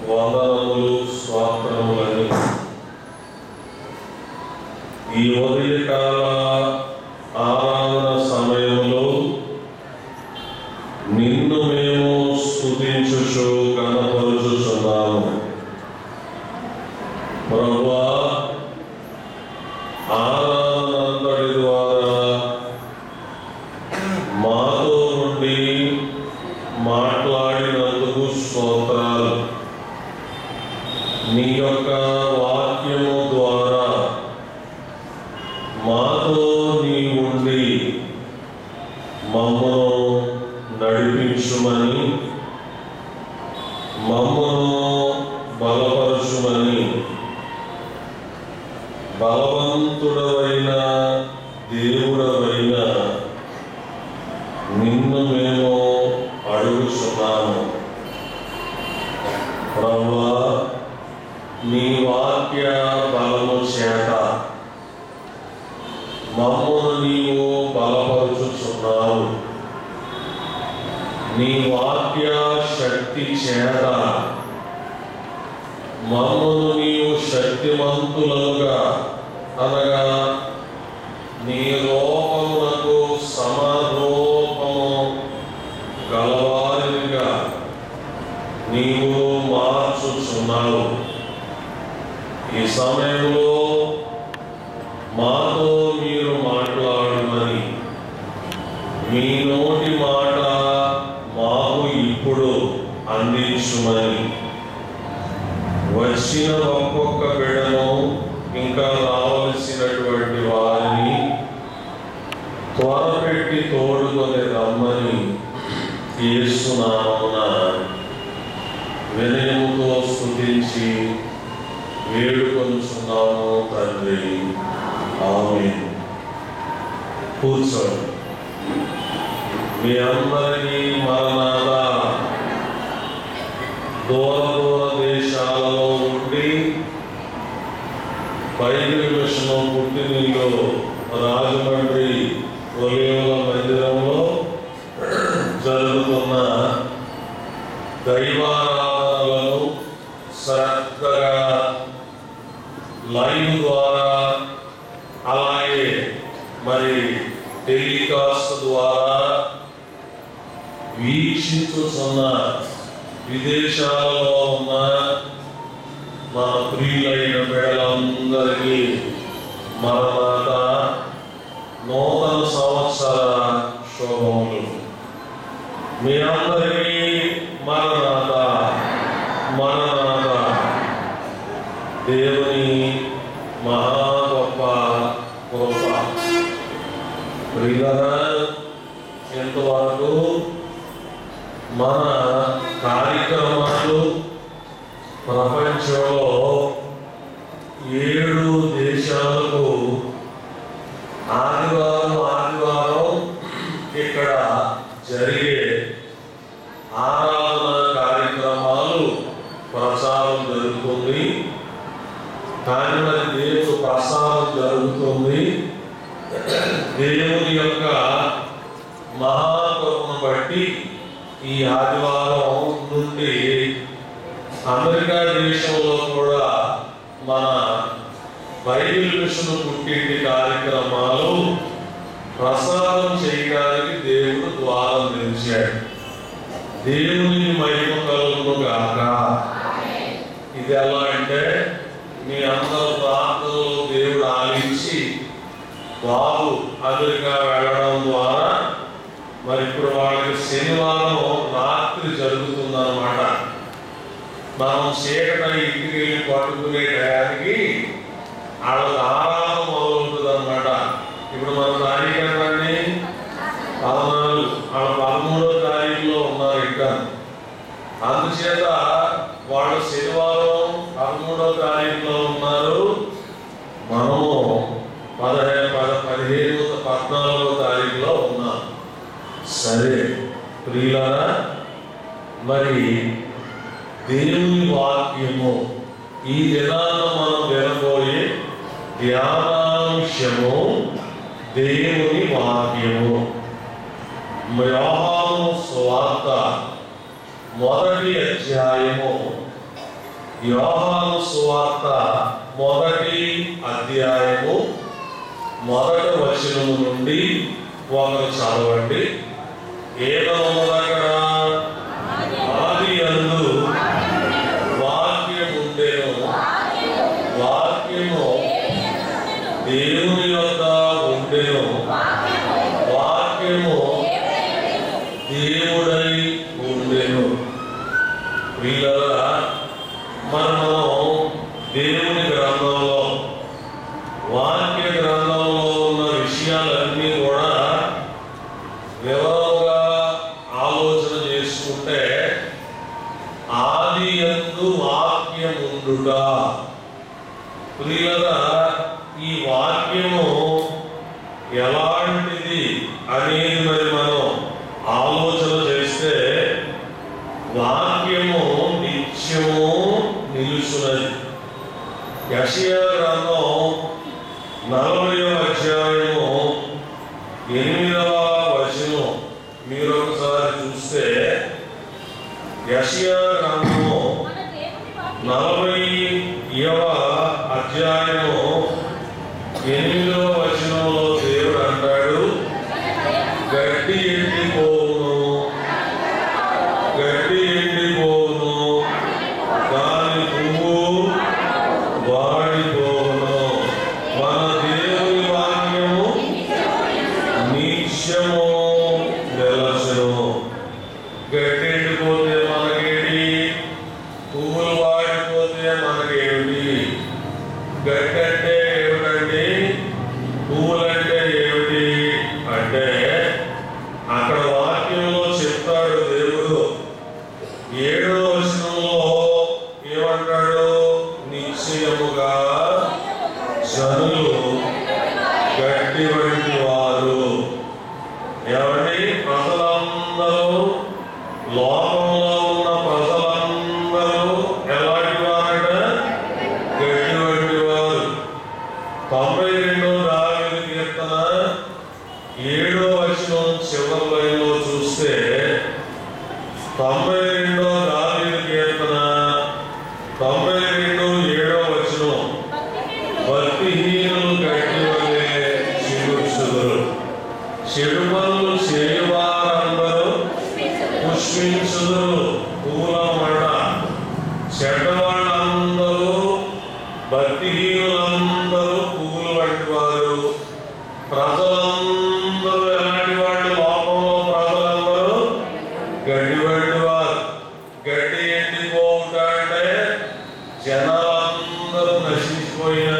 వందనములు స్వాతంత్రములని ఈ ఉదయకాల ఆరాధన సమయంలో నిన్ను మేము స్తుతించుచు కనపరుచుచున్నాము ప్రభువా ఆరాధన అంతటి ద్వారా మాతో నుండి మాట్లాడినందుకు స్తోత్రాలు నీ యొక్క వాక్యము ద్వారా మాతో నీ ఉండి మమ్మను నడిపించుమని మమ్మను బలపరచుమని బలవంతుడవైన దేవుడవైన నిన్ను మేము అడుగుచున్నాము ప్రభువా నీ వాక్య బలము చేత మమ్మను నీవు బలపరుచుచున్నావు నీ వాక్య శక్తి చేత మమ్మను నీవు శక్తిమంతులుగా అనగా నీ రూపమునకు సమరూపము గలవారిగా నీవు మార్చుచున్నావు ఈ సమయంలో మాతో మీరు మాట్లాడమని మీ నోటి మాట మాకు ఇప్పుడు అందించుమని వచ్చిన ఒక్కొక్క బిడను ఇంకా రావలసినటువంటి వారిని త్వరపెట్టి తోడుకొని రమ్మని చేస్తున్నామున వినయముతో స్తుతించి వేడుకొనుచున్నాము తండ్రి ఆమె కూర్చోండి మీ అందరికీ మరణాల దూర దూర దేశాలలో ఉండి బైబిల్ మిషన్ పుట్టినలో రాజమండ్రి ఒలియోల మందిరంలో జరుగుతున్న దైవారాధనలను శ్రద్ధగా లైవ్ ద్వారా అలాగే మరి టెలికాస్ట్ ద్వారా వీక్షించుతున్న విదేశాలలో ఉన్న మా ప్రియులైన బిడ్డలందరికీ మరణాత నూతన సంవత్సర శుభములు మీ అందరికీ మరణాత మరణాత దేవుని మహా గొప్ప కృప ప్రియులరా ఎంతవరకు మన కార్యక్రమాలు ప్రపంచంలో ఏడు దేశాలకు ఆదివారం ఆదివారం ఇక్కడ జరిగే ఆరాధన కార్యక్రమాలు ప్రసారం జరుగుతుంది కానీ మరి దేవుడు ప్రసారం జరుగుతుంది దేవుని యొక్క మహాకరుణను బట్టి ఈ ఆదివారం నుండి అమెరికా దేశంలో కూడా మన బైబిల్ మిషన్ పుట్టింటి కార్యక్రమాలు ప్రసారం చేయడానికి దేవుడు ద్వారం తెరిచాడు దేవుని మహిమ కలుగును గాక ఇది ఎలా అంటే మీ అందరూ ప్రార్థనలు దేవుడు ఆలించి బాబు అమెరికా వెళ్ళడం ద్వారా మరి ఇప్పుడు వాళ్ళకి శనివారం రాత్రి జరుగుతుందన్నమాట మనం చీకట ఇంటికి వెళ్ళి పట్టుకునే టయానికి వాళ్ళకి ఆరాధన మొదలవుతుంది అనమాట ఇప్పుడు మన తారీఖు ఎంతండి పదనాలుగు వాళ్ళ పదమూడో తారీఖులో ఉన్నారు ఇంకా అందుచేత వాళ్ళు శనివారం పదమూడో తారీఖులో ఉన్నారు మనము పదహే పద పదిహేను పద్నాలుగో తారీఖులో ఉన్నాం సరే ప్రియులారా మరి దేవుని వాక్యము ఈ దినాన మనం వినబోయే ధ్యానాంశము దేవుని వాక్యము యోహాను స్వార్త మొదటి అధ్యాయము యోహాను సువార్త మొదటి అధ్యాయము మొదటి వచనము నుండి ఒకరు చదవండి ఏదో దగ్గర ఆది అందు వాక్యం ఉండేను వాక్యము దేవుని యొక్క ఉండేను వాక్యము దేవుడై ఉండేను వీళ్ళరా మనము దేవుని గ్రంథంలో వాక్య గ్రంథంలో ఉన్న విషయాలన్నీ కూడా వివరంగా ఆలోచన చేసుకుంటే ఆది ఎందు వాక్యం ఉండుట ప్రియులరా ఈ వాక్యము ఎలాంటిది అనేది మరి మనం ఆలోచన చేస్తే వాక్యము నిత్యము నిలుచున్నది యషయా గ్రంథం నలభై అధ్యాయము ఎనిమిదవ వచనం మీరు ఒకసారి చూస్తే యషయా గ్రంథము నలభై అధ్యాయము ఎనిమిదవ వచనంలో దేవుడు అంటాడు గడ్డి ఎండిపోవును గడ్డి ఎండిపోవును దాని పువ్వు వాడిపోవును మన దేవుని వాక్యము నిత్యము నిలచును గడ్డి ఎండిపోతే మనకేంటి పువ్వులు వాడిపోతే మనకేమిటి గడ్డి అంటే ఏమిటండి పువ్వులంటే ఏమిటి అంటే అక్కడ వాక్యంలో చెప్తాడు దేవుడు ఏడో వచనంలో ఏమంటాడు నిశ్చయముగా జనులు గట్టి వంటి వారు ఏమండి ప్రజలందరూ లోకంలో ఉన్న ప్రజలందరూ ఎలాంటి వారట గట్టి వంటి వారు తొంభై రెండో దావీదు కీర్తన ఏడో వచనం చివరి లైన్లో చూస్తే తొంభై రెండో దావీదు కీర్తన తొంభై రెండు ఏడో వచనం భక్తిహీనులు గట్టి వలె చిగుర్చుదురు చెడు పనులు చేయవారందరూ పుష్పించుదురు పూల మడ చెడ్డవాళ్ళందరూ భక్తిహీనులందరూ పువ్వులు వంటి వారు ప్రజలందరూ ఎలాంటి వాళ్ళు లోకంలో ప్రజలందరూ గడ్డి వంటి వారు గడ్డి ఎండిపోవుట అంటే జనాలందరూ నశించిపోయినా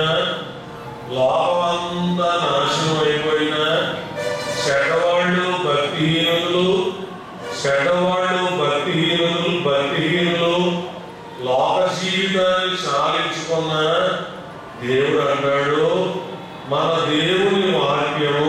లోకమంతా నాశనం అయిపోయినా చెడ్డవాళ్ళు భక్తిహీనులు చెడ్డవాళ్ళు భక్తిహీనులు భక్తిహీనులు లోక జీవితాన్ని సాధించుకున్న దేవుడు అంటాడు మన దేవుని వాక్యము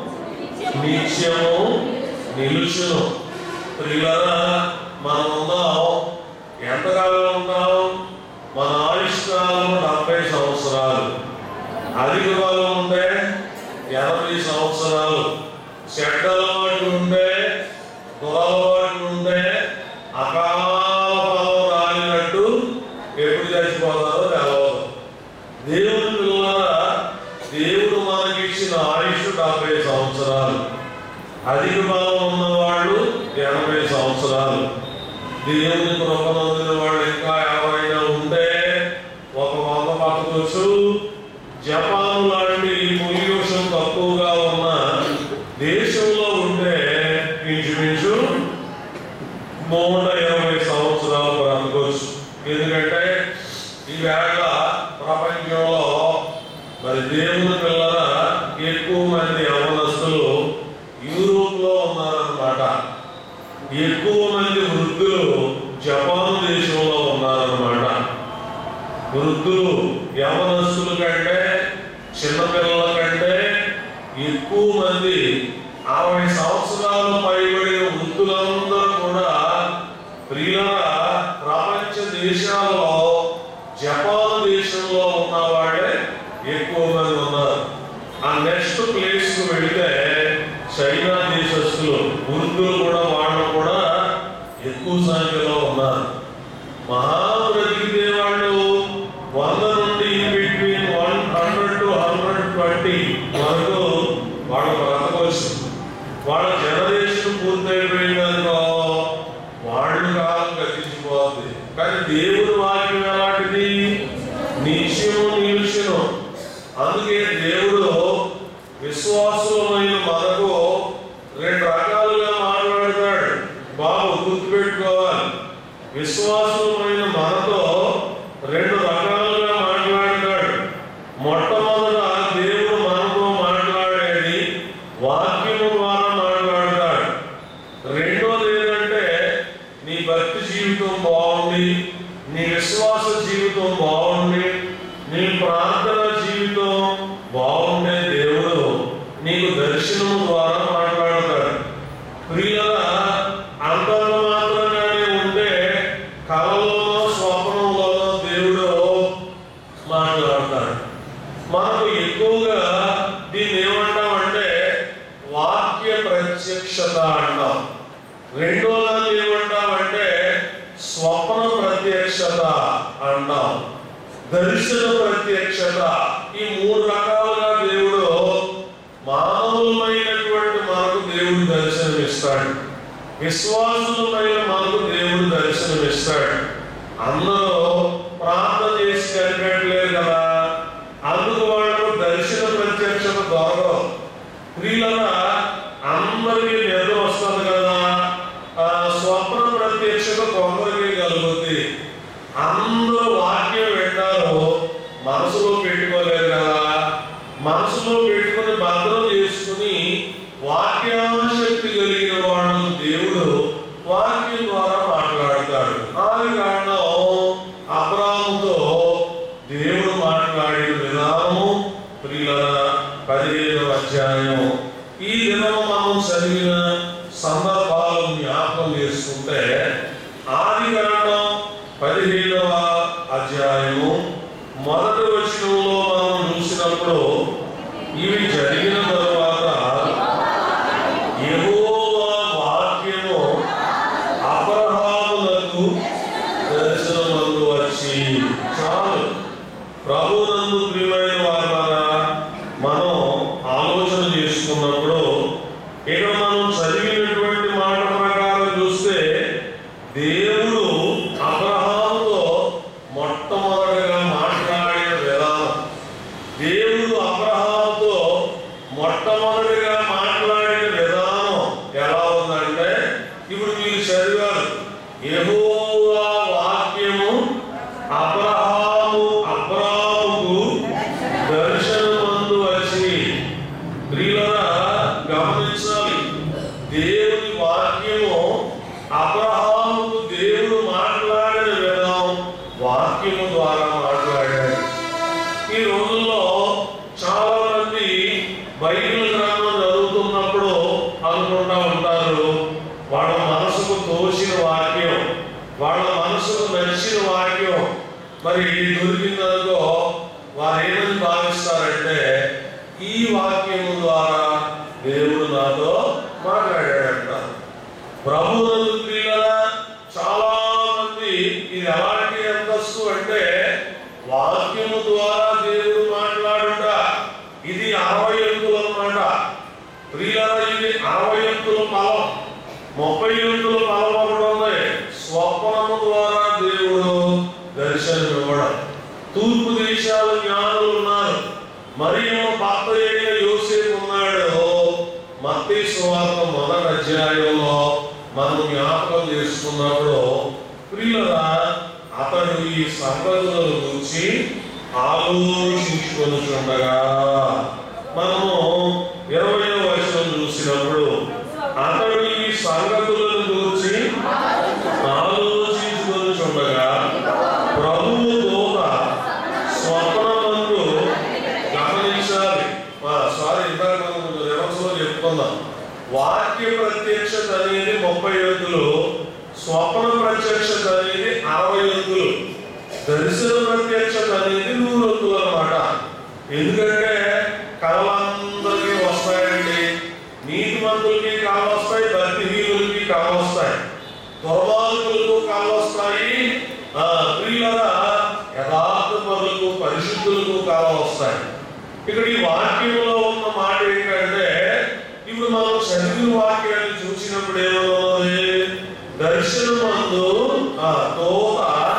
నిత్యము నిలుచును ప్రియులరా మనం ఉన్నాం ఎంతకాలం ఉంటాం మన ఆయుష్కాలం డెబ్బై సంవత్సరాలు అధిక బలం ఉంటే ఎనభై సంవత్సరాలు చెడ్డ అలవాటు ఉంటే దురలవాటు ఉంటే అకాల ఫలం రాలినట్టు ఎప్పుడు చచ్చిపోతారో తెలవదు దేవుని పిల్లల దేవుడు మనకిచ్చిన ఆయుష్ డెబ్బై సంవత్సరాలు అధిక బలం ఉన్నవాళ్ళు ఎనభై సంవత్సరాలు దేవుని కృపనందిన వాళ్ళు ఇంకా ఎవరైనా ఉంటే ఒక వంద బతకొచ్చు జపాన్ లాంటి పొల్యూషన్ తక్కువగా ఉన్న దేశంలో ఉంటే ఇంచుమించు నూట ఇరవై సంవత్సరాలు బ్రతకొచ్చు ఎందుకంటే ఈవేళ ప్రపంచంలో మరి దేవుని పిల్లల ఎక్కువ మంది యవనస్తులు యూరోప్ లో ఉన్నారన్నమాట ఎక్కువ మంది వృద్ధులు జపాన్ దేశంలో ఉన్నారన్నమాట వృద్ధులు యవనస్తుల కంటే చిన్నపిల్లల కంటే ఎక్కువ మంది అరవై సంవత్సరాలు పైబడిన వృద్ధులందరూ కూడా ప్రియుల ప్రపంచ దేశాల్లో జపాన్ దేశంలో ఉన్న వాళ్ళే ఎక్కువ మంది ఉన్నారు ఆ నెక్స్ట్ ప్లేస్ కు వెళితే చైనా దేశస్తులు వృద్ధులు కూడా వాళ్ళు కూడా ఎక్కువ సంఖ్యలో ఉన్నారు మహా బ్రతికితే వాళ్ళు కానీ దేవుని వాక్యం ఎలాంటిది నిత్యము నిలుచును అందుకే దేవుడు విశ్వాసులమైన మనకు రెండు రకాలుగా మాట్లాడతాడు బాబు గుర్తుపెట్టుకోవాలి విశ్వాసులమైన మనతో రెండు రకాలుగా మాట్లాడతాడు మొట్టమొదట దేవుడు మనతో మాట్లాడేది వాక్యము ద్వారా మాట్లాడతాడు రెండోది ఏంటంటే నీ భక్తి జీవితం బాగుంది నీ విశ్వాస జీవితం బాగుంది నీ ప్రార్థన జీవితం బాగుండే దేవుడు నీకు దర్శనం ద్వారా మాట్లాడతాడు ప్రియుల అంతంలో మాత్రంగానే ఉంటే కలలోనో స్వప్నంలోనో దేవుడు మాట్లాడతాడు మనకు ఎక్కువగా దీన్ని ఏమంటామంటే వాక్య ప్రత్యక్షత అంటాం రెండో దాన్ని ఏమంటామంటే స్వప్న ప్రత్యక్షత అంటాం దర్శన ప్రత్యక్షత ఈ మూడు రకాలుగా దేవుడు మానవులమైనటువంటి మనకు దేవుడు దర్శనమిస్తాడు విశ్వాసులమైన మనకు దేవుడు దర్శనమిస్తాడు అందరూ ప్రార్థన చేసి కనిపెట్టలేరు కదా అందుకు వాళ్ళకు దర్శన ప్రత్యక్షత దొరకదు ప్రియులరా అందరికీ నిద్ర వస్తుంది కదా ఆ స్వప్న ప్రత్యక్షత కొందరికి కలుగుతుంది అందరూ వాక్యం వింటారు మనసులో పెట్టుకోలేరు కదా మనసులో పెట్టుకుని భద్రం చేసుకుని వాక్యాశక్తి కలిగిన వాడు దేవుడు వాక్యం ద్వారా మాట్లాడతాడు ఆది కారణం అబ్రాముతో దేవుడు మాట్లాడిన విధానము ప్రియుల పదిహేనవ అధ్యాయం ఈ దినం మనం చదివిన సందర్భాలు జ్ఞాపకం చేసుకుంటే ఆది కారణం పదిహేనవ అధ్యాయము మొదటి వచనంలో మనం చూసినప్పుడు ఇవి జరిగిన తరువాత యెహోవా వాక్యము అబ్రహాములకు దర్శనమందు వచ్చి చాలు ప్రభునందు ప్రియమైన వారా మనం ఆలోచన చేసుకున్నప్పుడు ఇక్కడ మనం చదివినటువంటి మాట ప్రకారం చూస్తే దేవుడు అబ్రహాముతో మొట్టమొదటిగా మాట్లాడిన విధానం దేవుడు అబ్రహాముతో మొట్టమొదటిగా మాట్లాడిన విధానం ఎలా ఉందంటే ఇప్పుడు మీరు చదివారు యెహోవా వాక్యము అబ్రహాము అబ్రాముకు దర్శనమందు వచ్చి ప్రియులరా గమనించాలి దేవుని వాక్యము అబ్రహాముకు దేవుడు మాట్లాడిన విధానం వాక్యము ద్వారా మాట్లాడాడు ఈ రోజుల్లో చాలా మంది బైబిల్ గ్రంథం చదువుతున్నప్పుడు అనుకుంటా ఉంటారు వాళ్ళ మనసుకు తోచిన వాక్యం వాళ్ళ మనసుకు నచ్చిన వాక్యం మరి దొరికిందనుకో వారు ఏమని భావిస్తారంటే ఈ వాక్యము ద్వారా దేవుడు నాతో మాట్లాడాడంట ప్రభువునందు ప్రియులరా చాలా మంది ఇది ఎలాంటి అంతస్తు అంటే వాక్యము ద్వారా దేవుడు మాట్లాడుట ఇది అరవై ఎత్తులు అన్నమాట ప్రియులరా ఇది అరవై ఎత్తుల ఫలం ముప్పై ఎత్తుల ఫలం ఒకటి ఉంది స్వప్నము ద్వారా దేవుడు దర్శనం ఇవ్వడం తూర్పు దేశాల జ్ఞానులు ఉన్నారు మరియు భర్త అయిన యోసేపు ఉన్నాడు మత్తయి సువార్త మొదటి అధ్యాయంలో మనం జ్ఞాపకం చేసుకున్నప్పుడు ప్రియులరా అతడు ఈ సంగతులను గురించి ఆలోచించుకొనుచుండగా మనము ఇరవై వచనం చూసినప్పుడు అతడు ఈ సంగతులను గురించి ఆలోచించుకొనుచుండగా ప్రభువు దూత స్వప్నమందు గమనించాలి సారీ ఇందాక మనం రివర్స్లో చెప్పుకుందాం వాక్య ప్రత్యక్షత అనేది ముప్పై ఎద్దులు స్వప్న ప్రత్యక్షత అనేది అరవై ఎద్దులు దర్శన ప్రత్యక్షత అనేది నూరు ఎద్దులు అన్నమాట ఎందుకంటే కళలందరికీ వస్తాయండి నీతి మంతులకి కావస్తాయి భక్తిహీనులకి కావస్తాయి దుర్మార్గులకు కావస్తాయి ఆ ప్రియులరా యథార్థ పరులకు పరిశుద్ధులకు కావస్తాయి ఇక్కడ ఈ వాక్యంలో ఉన్న మాట ఏంటంటే ఇప్పుడు మనం చదివిన వాక్యాన్ని చూసినప్పుడు ఏమవుతుంది దర్శనమందు ఆ తోత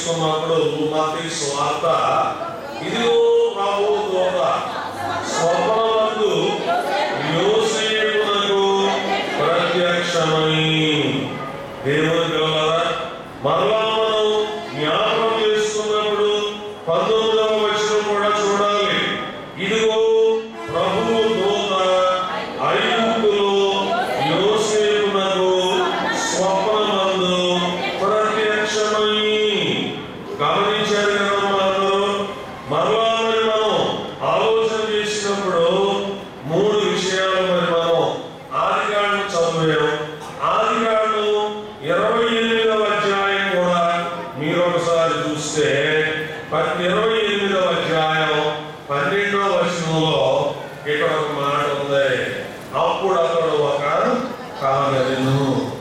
తీసుకున్నప్పుడు మత్తయి స్వార్త ఇదిగో ప్రభు దూత స్వప్నమందు యోసేపునకు ప్రత్యక్షమై దేవుని పిల్లలారా మరలా మనం జ్ఞాపకం చేసుకున్నప్పుడు పంతొమ్మిదవ వచనం కూడా చూడాలి ఇదిగో ప్రభువు దూత ఐగుప్తులో యోసేపునకు స్వప్నమందు ప్రత్యక్షమై గమనించారు కదా అందరూ మరలా మరి మనం ఆలోచన చేసినప్పుడు మూడు విషయాలు మరి మనం ఆదికాండం చదివాం ఆదికాండం ఇరవై ఎనిమిదవ అధ్యాయం కూడా మీరు ఒకసారి చూస్తే పద్- ఇరవై ఎనిమిదవ అధ్యాయం పన్నెండవ వచనంలో ఇక్కడ ఒక మాట ఉంది అప్పుడు అతడు ఒక కాగలను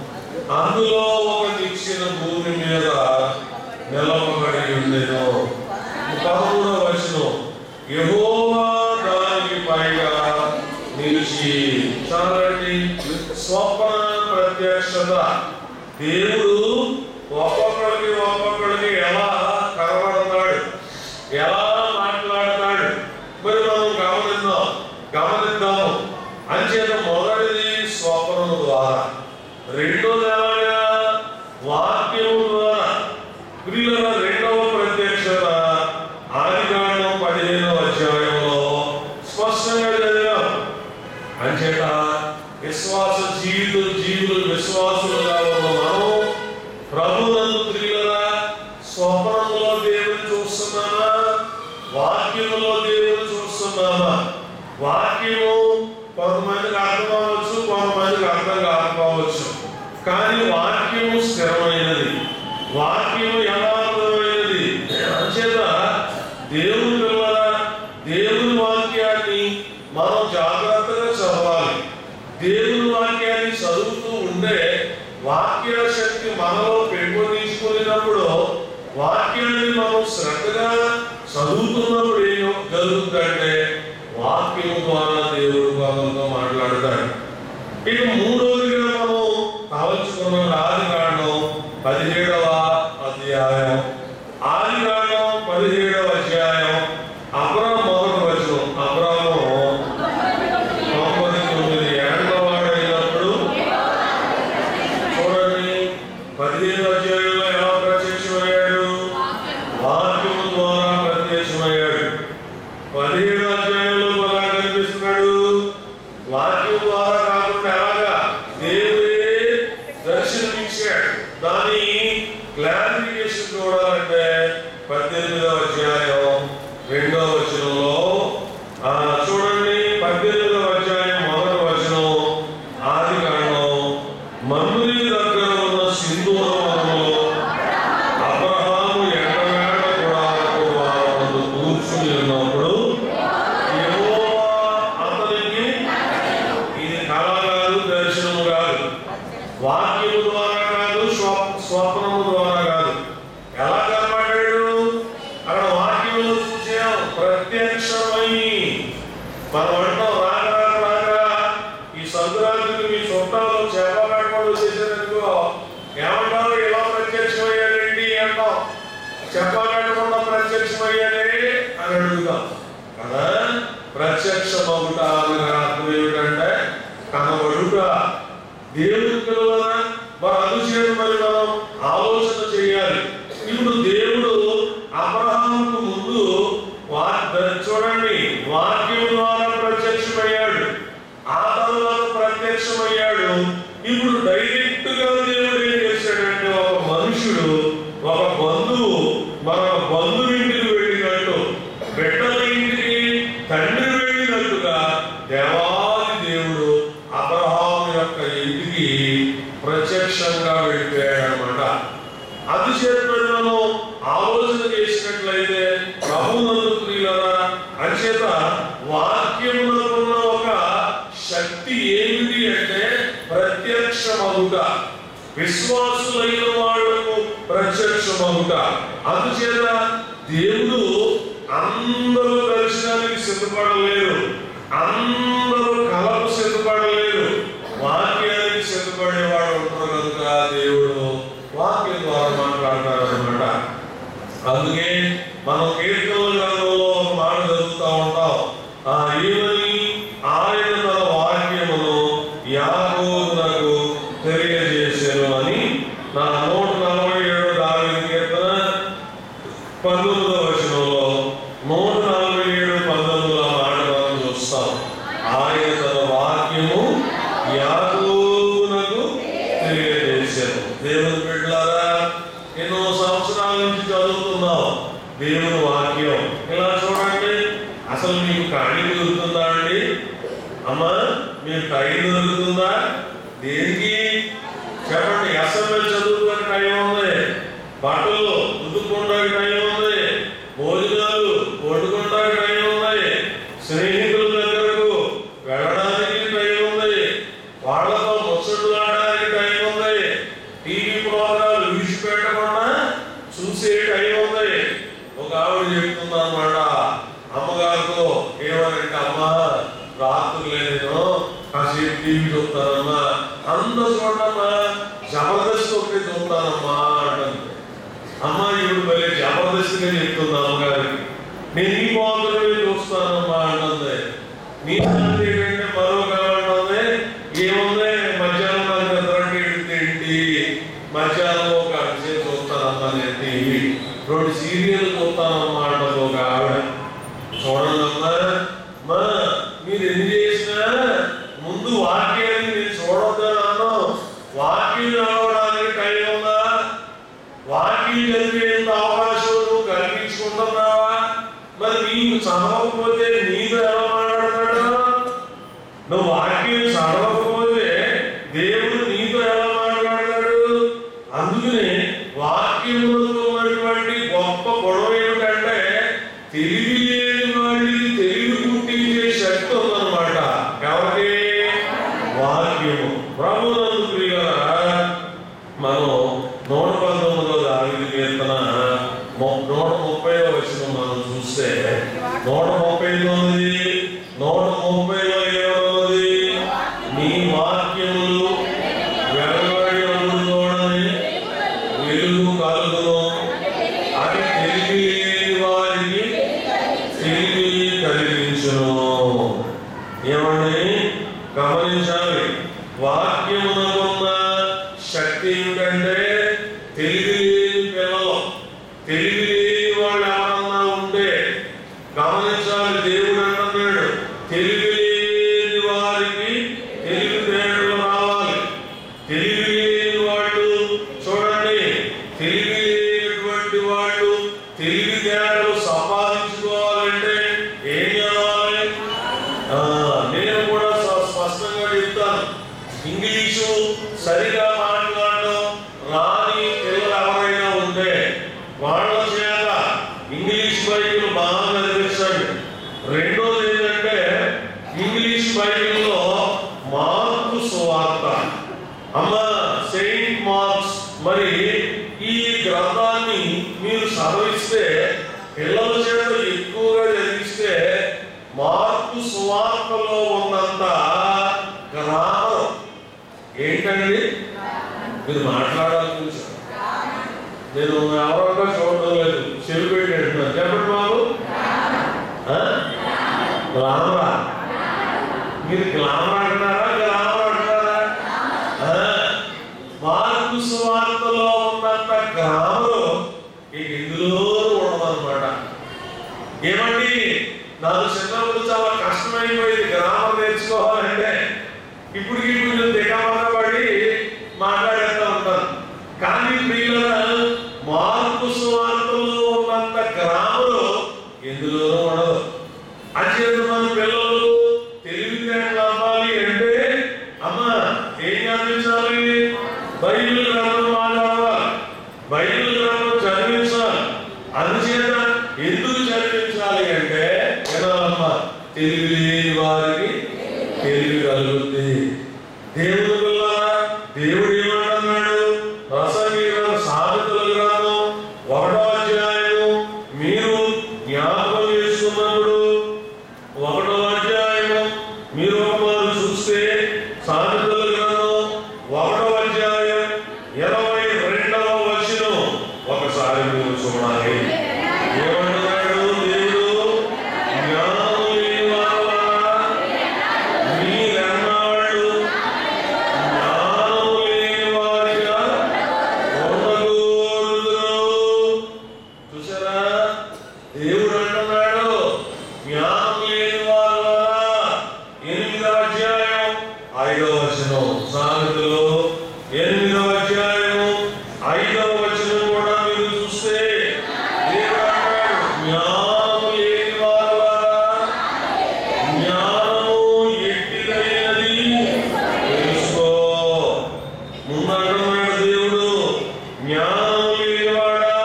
అందులో ఒక నిచ్చిన భూమి మీద నిలవబడి ఉండేను పదమూడవ వచనం యెహోవా దానికి పైగా నిలిచి చాలండి స్వప్న ప్రత్యక్షత దేవుడు ఒక్కొక్కడికి ఒక్కొక్కడికి ఎలా కనబడతాడు ఎలా మాట్లాడతాడు మరి మనం గమనిద్దాం గమనిద్దాం అంచేత మొదటిది స్వప్నం ద్వారా రెండోది ఎలాగా వాక్యం ద్వారా ప్రియుల రెండవ ప్రత్యక్షత ఆదికాండం పదిహేనవ అధ్యాయంలో స్పష్టంగా చదివాం అంచేత విశ్వాస జీవితం జీవులు విశ్వాసులుగా ఉన్న మనం ప్రభునందు ప్రియులరా స్వప్నంలో దేవుని చూస్తున్నామా వాక్యములో దేవుని చూస్తున్నామా వాక్యము కొంతమందికి అర్థం అవ్వచ్చు కొంతమందికి అర్థం కాకపోవచ్చు కానీ వాక్యము స్థిరమైనది వాక్యము యథార్థమైనది అంచేత దేవుని పిల్లరా దేవుని వాక్యాన్ని మనం జాగ్రత్తగా చదవాలి దేవుని వాక్యాన్ని చదువుతూ ఉండే వాక్య శక్తి మనలో పెంపొందించుకునేటప్పుడు వాక్యాన్ని మనం శ్రద్ధగా చదువుతున్నప్పుడు ఏం జరుగుతుందంటే వాక్యం ద్వారా దేవుడు మనతో మాట్లాడతాడు ఇక మూడోదిగా మనం కావలసుకున్న ఆది కాండం పదిహేడవ అధ్యాయం ఆది కాండం పదిహేడవ అధ్యాయం అబ్రాహం మొదటి వచనం అబ్రాహం తొంభై తొమ్మిది ఏళ్ల వాడైనప్పుడు చూడండి పదిహేను అధ్యాయంలో ఎలా ప్రత్యక్షమయ్యాడు వాక్యము ద్వారా ప్రత్యక్షమయ్యాడు పదిహేడు అధ్యాయంలో ఎలా కనిపిస్తున్నాడు వాక్యం ద్వారా కాకుండా ఎలాగా దేవుడే దర్శనమిచ్చాడు దాని క్లారిఫికేషన్ చూడాలంటే పద్దెనిమిదవ అధ్యాయం రెండవ వచనంలో ఆ, చూడండి పద్దెనిమిదవ అధ్యాయం మొదటి వచనం ఆది కాండం మమ్ముని దగ్గర ఉన్న సింధూరవనంలో అబ్రహాము ఎడవేడ గుడారపు ద్వారమందు కూర్చుని ఉన్నప్పుడు యెహోవా అతనికి ఇది కళ కాదు దర్శనము కాదు వాక్యము ద్వారా కాదు స్వ- స్వప్నము ద్వారా కాదు ఎలా కనబడ్డాడు అక్కడ వాక్యములు చూసాం ప్రత్యక్షమై మనం అంటాం రాగా రాగా ఈ సంక్రాంతికి మీ చుట్టాలు చేపలాడుకోవడం వచ్చేసారనుకో ఏమంటారు ఇలా ప్రత్యక్షమయ్యాడండి అంటాం చెప్పాలనుకున్న ప్రత్యక్షమయ్యాడే అని అడుగుతాం కదా ప్రత్యక్షమవుట అనగా అర్థం ఏమిటంటే కనబడుట దేవుని పిల్లలరా మరి అందుచేత మరి మనం ఆలోచన చేయాలి ఇప్పుడు దేవుడు అబ్రహాముకు ముందు వా- చూడండి వాక్యం ద్వారా ప్రత్యక్షమయ్యాడు ఆ తర్వాత ప్రత్యక్షమయ్యాడు ఇప్పుడు డైరెక్ట్ గా దేవుడు ఏం చేశాడంటే ఒక మనుషుడు ఒక బంధువు మరొక బంధువు ఇంటికి వెళ్ళినట్టు బిడ్డల ఇంటికి తండ్రి వెళ్ళినట్టుగా దేవాది దేవుడు అబ్రహాం యొక్క ఇంటికి ప్రత్యక్షంగా వెళ్ళిపోయాడు అనమాట అతిచేతను ఆలోచన చేసినట్లయితే ప్రభునందు ప్రియులరా అంచేత వాక్యములో ఉన్న ఒక శక్తి ఏమిటి అంటే ప్రత్యక్షమగుట విశ్వాసులైన వాళ్లకు ప్రత్యక్షమగుట అందుచేత దేవుడు అందరూ దర్శనానికి సిద్ధపడలేరు అందరూ కళకు సిద్ధపడలేరు వాక్యానికి సిద్ధపడేవాడు ఉంటారు కనుక దేవుడు వాక్యం ద్వారా మాట్లాడతారు అనమాట అందుకే మనం కీర్తనల గ్రంథంలో ఒక మాట చదువుతూ ఉంటాం ఆ ఈవని ఆయన తన వాక్యమును యాకోబునకు తెలియజేశాను అని నా నూట నలభై ఏడు దాని కీర్తన పంతొమ్మిదవ వచనంలో నూట నలభై ఏడు పంతొమ్మిదిలో మాట మనం చూస్తాం ఆయన తన వాక్యము యాకోబునకు తెలియజేశాను దేవుని బిడ్డలారా ఎన్నో సంవత్సరాల నుంచి చదువుతున్నాం దేవుని వాక్యం ఇలా చూడండి అసలు మీకు ఖాళీ దొరుకుతుందా అండి అమ్మా మీకు టైం దొరుకుతుందా దేనికి చెప్పండి ఎస్ఎంఎల్ చదువుకునే టైం ఉంది బట్టలు ఉతుక్కోవడానికి టైం ఉంది భోజనాలు వండుకోవడానికి టైం ఉంది స్నేహితుల దగ్గరకు వెళ్ళడానికి టైం ఉంది వాళ్ళతో ముచ్చట్లాడడానికి టైం ఉంది టీవీ ప్రోగ్రాలు విడిచిపెట్టకుండా చూసే టైం ఉంది ఒక ఆవిడ చెప్తుంది అన్నమాట అమ్మగారితో ఏమనంటే అమ్మ రాత్రులు నేను కాసేపు టీవీ చూస్తానమ్మా అందరూ చూడమ్మా జబర్దస్త్ ఒకటి చూస్తానమ్మా అంటుంది అమ్మ ఇప్పుడు మళ్ళీ జబర్దస్త్గా చెప్తుంది అమ్మగారికి నేను ఈ మాత్రమే చూస్తానమ్మా అంటుంది నీ సంగతి ఏంటంటే మరొక అంటుంది ఏముంది మధ్యాహ్నం నాకు నిద్రకి తిండి మధ్యాహ్నం ఒక అడిచే చూస్తానమ్మా నేను టీవీ రెండు సీరియల్ చూస్తానమ్మా అంటుంది ఒక ఆవిడ చూడండమ్మా మా మీరు ఎన్ని చేసినా ముందు వాక్యాన్ని మీరు చూడొద్దని అన్నాం వాక్యం చదవడానికి టైం ఉందా వాక్యం చదివేంత అవకాశం నువ్వు కలిగించుకుంటున్నావా మరి నీవు చదవకపోతే నీతో ఎలా మాట్లాడతాడు నువ్వు వాక్యం చదవకపోతే దేవుడు నీతో ఎలా మాట్లాడతాడు అందుకనే వాక్యములతో ఉన్నటువంటి గొప్ప గొడవ ఏమిటంటే తెలివి లేని వాడికి తెలివి పుట్టించే శక్తి ఉందన్నమాట ఎవరికి వాక్యము ప్రభునందు ప్రియులారా మనం నూట పంతొమ్మిదో దావిది కీర్తన మొ- నూట ముప్పై వచ్చిన మనం చూస్తే నూట ముప్పై తొమ్మిది నూట ముప్పైలో ఏమన్నది నీ వాక్యములు వెలువడి చూడని వెలుగు కలుగును అది తెలివి లేని వారికి తెలివి కలిగించును ఏమండి గమనించాలి వాక్యమునకున్న శక్తి ఏమిటంటే తెలివి లేని పిల్లలు తెలివి లేని వాళ్ళు ఎవరన్నా ఉంటే గమనించాలి దేవుడు అంటున్నాడు తెలివి లేని వారికి తెలివి తేడాలు రావాలి తెలివి లేని వాళ్ళు చూడండి తెలివి లేనటువంటి వాళ్ళు తెలివి తేడాలు సంపాదించుకోవాలంటే ఏం చేయాలి ఆ, నేను కూడా స్వ- స్పష్టంగా చెప్తాను ఇంగ్లీషు సరిగా మాట్లాడడం రాని పిల్లలు ఎవరైనా ఉంటే వాళ్ళ చేత ఇంగ్లీష్ బైబిల్ బాగా చదివించండి రెండోది ఏంటంటే ఇంగ్లీష్ బైబిల్లో మార్కు సువార్త అమ్మ సెయింట్ మార్క్స్ మరి ఈ గ్రంథాన్ని మీరు చదివిస్తే పిల్లల చేత ఎక్కువగా చదివిస్తే మార్కు సువార్తలో ఉన్నంత గ్రామం ఏంటండి మీరు మాట్లాడాలి కొంచెం నేను ఎవరన్నా చూడడం లేదు చెవి పెట్టి అంటున్నాను చెప్పండి బాబు ఆ? గ్లామరా మీరు గ్లామర్ అంటున్నారా గ్లామర్ అంటున్నారా ఆ? మార్కు సువార్తలో ఉన్నంత గ్రామరు ఇక ఇందులో ఉండదన్నమాట ఏమండి నాకు చిన్నప్పుడు చాలా కష్టమైపోయింది గ్రామం నేర్చుకోవాలంటే ఇప్పుడు ఇప్పుడు దిగమన్న పడి మాట్లాడేస్తా ఉంటాను కానీ ప్రియుల మార్పు సువార్తలో ఉన్నంత గ్రామరు ఎందులో ఉండదు అత్యంత మన పిల్లలు తెలివితేటలు అవ్వాలి అంటే అమ్మ ఏం చదివించాలి బైబిల్ గ్రంథం మాట్లాడాలి బైబిల్ గ్రంథం చదివించాలి అందుచేత ఎందుకు చదివించాలి అంటే వినాలమ్మా తెలివి లేని వారికి తెలివి కలుగుద్ది దేవుడు పిల్లరా దేవుడు ఏమంటున్నాడు ప్రసంగి గ్రంథం సామెతల గ్రంథం ఒకటో అధ్యాయము మీరు జ్ఞాపకం చేసుకున్నప్పుడు ఒకటో అధ్యాయము మీరు ఒకమారు చూస్తే సామెతల గ్రంథం ఒకటో అధ్యాయం ఇరవై రెండవ వచనం ఒకసారి మీరు చూడాలి దేవుడు అంటున్నాడు జ్ఞానం లేని వారి వల్ల ఎనిమిదవ అధ్యాయం ఐదవ వచనం సామెతలు ఎనిమిదవ అధ్యాయం ఐదవ వచనం కూడా మీరు చూస్తే దేవుడు అంటాడు జ్ఞానం లేని వారి వల్ల జ్ఞానము ఎట్టిదైనది తెలుసుకో ముందంటున్నాడు దేవుడు జ్ఞానం లేనివాడా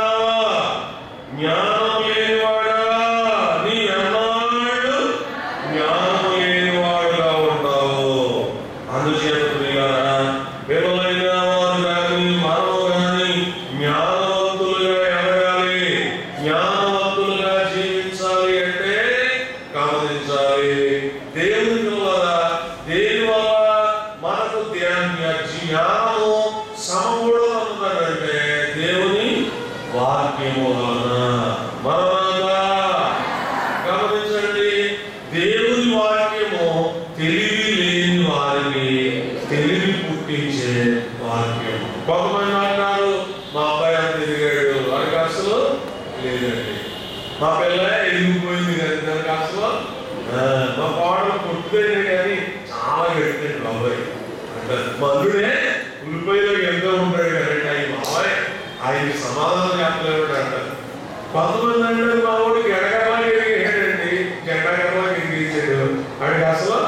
జ్ఞానం లేనివాడా నీ అన్నాడు జ్ఞానం లేనివాడుగా ఉంటావు అందుచేత ప్రియులారా పిల్లలైన వారు కానీ మనము కానీ జ్ఞానవంతులుగా ఎదగాలి జ్ఞానవంతులుగా జీవించాలి అంటే గమనించాలి దేవుని పిల్లల దేని వల్ల మనకు ధ్యాన జ్ఞానము సమకూడదంటే దేవుని వాక్యము వలన మరలా గమనించండి దేవుని వాక్యము తెలివి లేని వారికి తెలివి పుట్టించే వాక్యం కొంతమంది అంటారు మా అబ్బాయి అంత ఎదిగాడు వాడికి అసలు లేదండి మా పిల్ల ఎదిగిపోయింది కానీ దానికి అసలు ఆ, మా పాడలు పుట్టుదైంది కానీ చాలా గట్టింది బాబాయ్ అంటారు మా అల్లుడే ఉల్లిపాయలో ఎంత ఉంటాడు కదండి ఆయన బాబాయ్ ఆయనకి సమాధానం చెప్పలేడు అంటారు కొంతమంది అంటారు మా వాడికి ఎడగలా ఎదిగాడండి జెండగలా ఎదిగించాడు వాడికి అసలు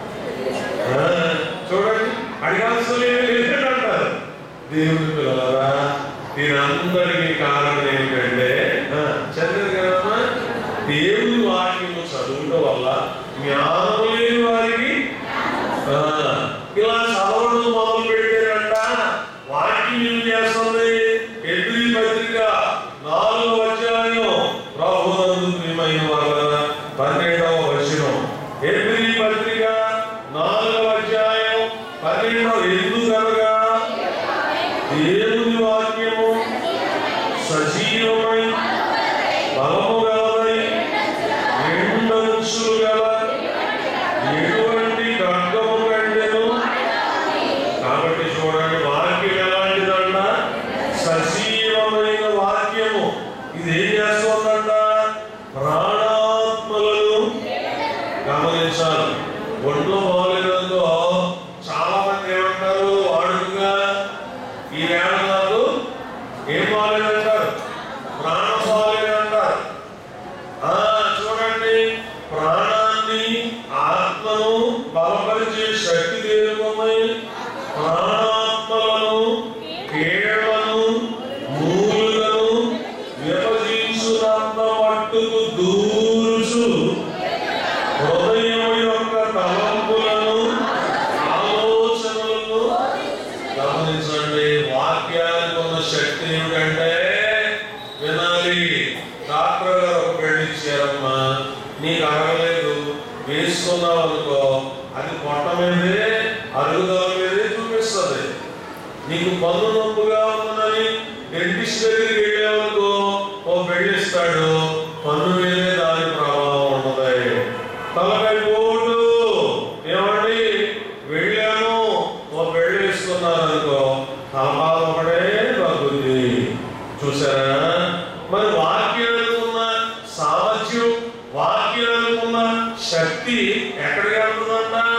ఆ, చూడండి అడిగి అసలు ఏమీ లేదని అంటారు దేవుని పిల్లలరా దీనందరికీ కారణం ఏంటంటే ఆ, చదివారు కదమ్మా దేవుని వాక్యము చదువుట వల్ల జ్ఞానం లేని వారికి ఆ, ఇలా చదవడం మొదలు పెట్టారంట వాక్యం ఏం చేస్తుంది ఎబ్రి పత్రిక నాలుగో అధ్యాయం ప్రభునందు ప్రియమైన వాళ్ళ పన్నెండవ వచనం ఎబ్రి పత్రిక నాలుగవ అధ్యాయం పన్నెండవ ఎందుకనగా దేవుని వాక్యము సజీవమై బలము గలదై రెండంచులు గల ఎటువంటి ఖడ్గము కంటెను కాబట్టి చూడండి వాక్యం ఎలాంటిదంట సజీవమైన వాక్యము ఇది ఏం చేస్తుందంట ప్రాణాత్మలను గమనించాలి ఒంట్లో బాగాలేదంతో చాలా మంది ఏమంటారు వాడుకగా ఈ వేళ నాకు ఏం బాగాలేదంటారు ప్రాణం బాగాలేదంటారు ఆ చూడండి ప్రాణాన్ని ఆత్మను బలపరిచే శక్తి దేనికున్నాయి ప్రాణాత్మలను కీళ్లను మూలులను విభజించునంత మట్టుకు దూరుచు హృదయం యొక్క తలంపులను ఆలోచనలను గమనించండి వాక్యానికి ఉన్న శక్తి ఏమిటంటే వినాలి డాక్టర్ గారు ఒక బెడ్ ఇచ్చారమ్మా నీకు అరగలేదు వేసుకున్నావు అనుకో అది పొట్ట మీదే అరుగుదల మీదే చూపిస్తుంది నీకు పన్ను నొప్పుగా ఉందని డెంటిస్ట్ దగ్గరికి వెళ్ళావనుకో ఓ బెడ్ ఇస్తాడు పన్ను మీదే దాని ప్రభావం ఉండదు తలకాయ పోటు ఏమండి వెళ్ళాను ఓ బెడ్ వేసుకున్నాను అనుకో తలపాలు ఒకటే తగ్గుద్ది చూసారా మరి వాక్యాలకు ఉన్న సామర్థ్యం వాక్యాలకు ఉన్న శక్తి ఎక్కడికి వెళ్తుందంట